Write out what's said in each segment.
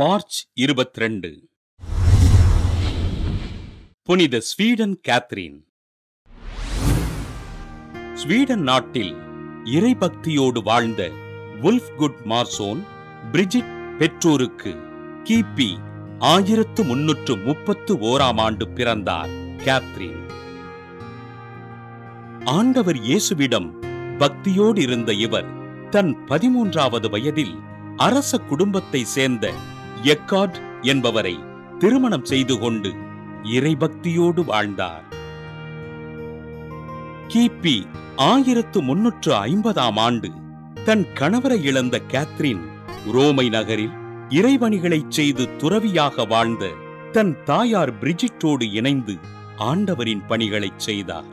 March இருபத்தி ரெண்டு புனித ஸ்வீடன் கேத்ரின் ஸ்வீடன் நாட்டில் இறைபக்தியோடு வாழ்ந்த வுல்ஃப்குட் மார்சோன் பிரிஜிட் பெற்றோருக்கு கிபி ஆயிரத்து முன்னூற்று முப்பத்து ஓராம் ஆண்டு பிறந்தார் கேத்ரின் ஆண்டவர் இயேசுவிடம் பக்தியோடு இருந்த இவர் தன் பதிமூன்றாவது வயதில் அரச குடும்பத்தை சேர்ந்த எக்கார்ட் என்பவரை திருமணம் செய்து கொண்டு இறைபக்தியோடு வாழ்ந்தார் கிபி ஆயிரத்து முன்னூற்று ஐம்பதாம் ஆண்டு தன் கணவரை இழந்த கேத்ரின் ரோமை நகரில் இறைவணிகளைச் செய்து துறவியாக வாழ்ந்த தன் தாயார் பிரிஜிட்டோடு இணைந்து ஆண்டவரின் பணிகளைச் செய்தார்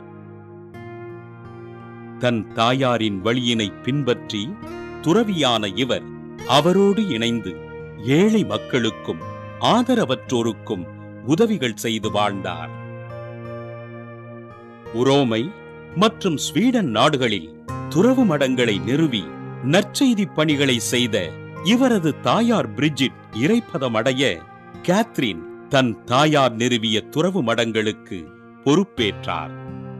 தன் தாயாரின் வழியினை பின்பற்றி துறவியான இவர் அவரோடு இணைந்து ஏழை மக்களுக்கும் ஆதரவற்றோருக்கும் உதவிகள் செய்து வாழ்ந்தார் உரோமை மற்றும் ஸ்வீடன் நாடுகளில் துறவு மடங்களை நிறுவி நற்செய்தி பணிகளை செய்த இவரது தாயார் பிரிஜிட் இறைப்பதமடைய கேத்ரின் தன் தாயார் நிறுவிய துறவு மடங்களுக்கு பொறுப்பேற்றார்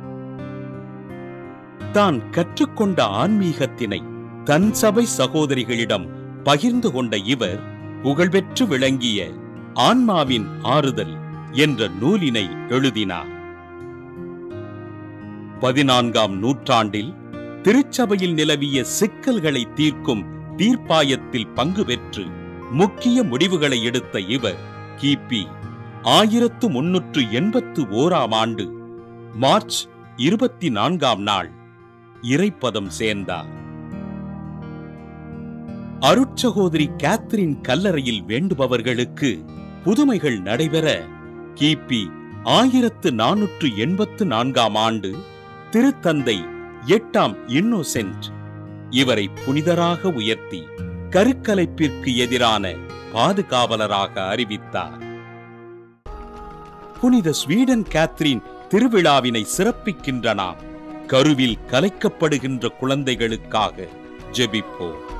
தான் கற்றுக்கொண்ட ஆன்மீகத்தினை தன் சபை சகோதரிகளிடம் பகிர்ந்து கொண்ட இவர் புகழ்பெற்று விளங்கிய ஆன்மாவின் ஆறுதல் என்ற நூலினை எழுதினார் பதினான்காம் நூற்றாண்டில் திருச்சபையில் நிலவிய சிக்கல்களை தீர்க்கும் தீர்ப்பாயத்தில் பங்கு பெற்று முக்கிய முடிவுகளை எடுத்த இவர் கிபி ஆயிரத்து முன்னூற்று எண்பத்து ஓராம் ஆண்டு மார்ச் இருபத்தி நான்காம் நாள் இறைப்பதம் சேர்ந்தார் அருட்சகோதரி கேத்ரின் கல்லறையில் வேண்டுபவர்களுக்கு புதுமைகள் நடைபெற கிபி ஆயிரத்து நானூற்று எண்பத்து நான்காம் ஆண்டு திருத்தந்தை எட்டாம் இன்னோசென்ட் இவரை புனிதராக உயர்த்தி கருக்கலைப்பிற்கு எதிரான பாதுகாவலராக அறிவித்தார் புனித ஸ்வீடன் கேத்ரின் திருவிழாவினை சிறப்பிக்கின்ற நாம் கருவில் கலைக்கப்படுகின்ற குழந்தைகளுக்காக ஜெபிப்போம்